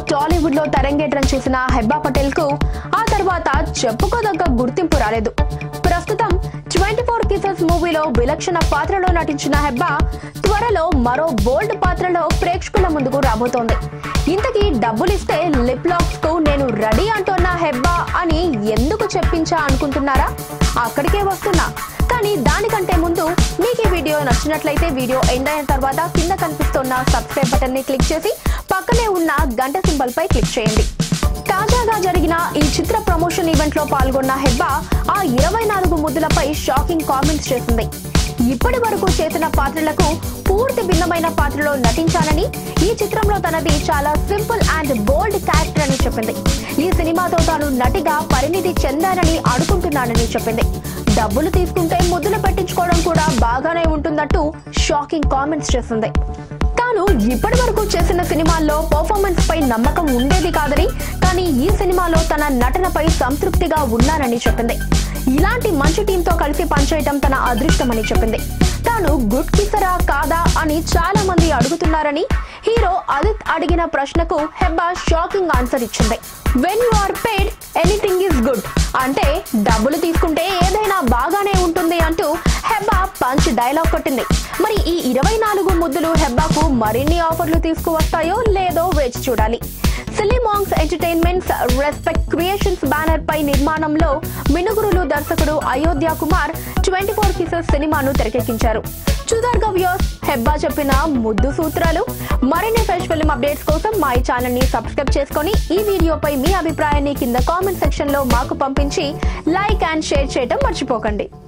టాలీవుడ్ లో తరంగేట్రం చేసిన హెబ్బా పటేల్ కు ఆ తర్వాత చెప్పుకోదగ్గ గుర్తింపు రాలేదు ప్రస్తుతం ట్వంటీ ఫోర్ కిసెస్ మూవీలో విలక్షణ పాత్రలో నటించిన హెబ్బా త్వరలో మరో బోల్డ్ పాత్రలో ప్రేక్షకుల ముందుకు రాబోతోంది ఇంతకీ డబ్బులిస్తే లిప్ లాక్స్ కు నేను రెడీ అంటున్నా హెబ్బా అని ఎందుకు చెప్పించా అనుకుంటున్నారా అక్కడికే వస్తున్నా కానీ దానికంటే ముందు మీకు ఈ వీడియో నచ్చినట్లయితే వీడియో ఎండ్ అయిన తర్వాత కింద కనిపిస్తున్న సబ్స్క్రైబ్ బటన్ ని క్లిక్ చేసి పక్కనే ఉన్న గంట సింబల్ పై క్లిక్ చేయండి తాజాగా జరిగిన ఈ చిత్ర ప్రమోషన్ ఈవెంట్ లో పాల్గొన్న హెబ్బా ఆ ఇరవై నాలుగు ముద్దులపై షాకింగ్ కామెంట్స్ చేసింది ఇప్పటి వరకు చేసిన పాత్రలకు పూర్తి భిన్నమైన పాత్రలో నటించాలని ఈ చిత్రంలో తనది చాలా సింపుల్ అండ్ బోల్డ్ క్యారెక్టర్ అని చెప్పింది ఈ సినిమాతో తాను నటిగా పరిణితి చెందానని అనుకుంటున్నానని చెప్పింది డబ్బులు తీసుకుంటే ముద్దులు పెట్టించుకోవడం కూడా బాగానే ఉంటుందంటూ షాకింగ్ కామెంట్స్ చేసింది తాను ఇప్పటి వరకు చేసిన సినిమాల్లో పర్ఫార్మెన్స్ పై నమ్మకం ఉండేది కాదని కానీ ఈ సినిమాలో తన నటనపై సంతృప్తిగా ఉన్నానని చెప్పింది ఇలాంటి మంచి టీంతో కలిసి పనిచేయటం తన అదృష్టమని చెప్పింది తాను గుడ్ కిసరా కాదా అని చాలా మంది అడుగుతున్నారని హీరో అదిత్ అడిగిన ప్రశ్నకు హెబ్బా షాకింగ్ ఆన్సర్ ఇచ్చింది when you are paid anything is good అంటే డబ్బులు తీసుకుంటే ఏదైనా బాగానే ఉంటుంది అంటూ హెబ్బా పంచ్ డైలాగ్ కొట్టింది మరి ఈ ఇరవై నాలుగు ముద్దులు హెబ్బాకు మరిన్ని ఆఫర్లు తీసుకువస్తాయో లేదో వేచి చూడాలి Silly Monks Entertainments Respect Creations banner పై నిర్మాణంలో మినుగురులు దర్శకుడు Ayodhya Kumar twenty four kisses సినిమాను తెరకెక్కించారు చూదార్గా వ్యూస్ హెబ్బా చెప్పిన ముద్దు సూత్రాలు మరిన్ని ఫ్రెష్ ఫిల్మ్ అప్డేట్స్ కోసం మా ఈ ఛానల్ ని సబ్స్క్రైబ్ చేసుకొని ఈ వీడియోపై మీ అభిప్రాయాన్ని కింద కామెంట్ సెక్షన్ లో మాకు పంపించి లైక్ అండ్ షేర్ చేయడం మర్చిపోకండి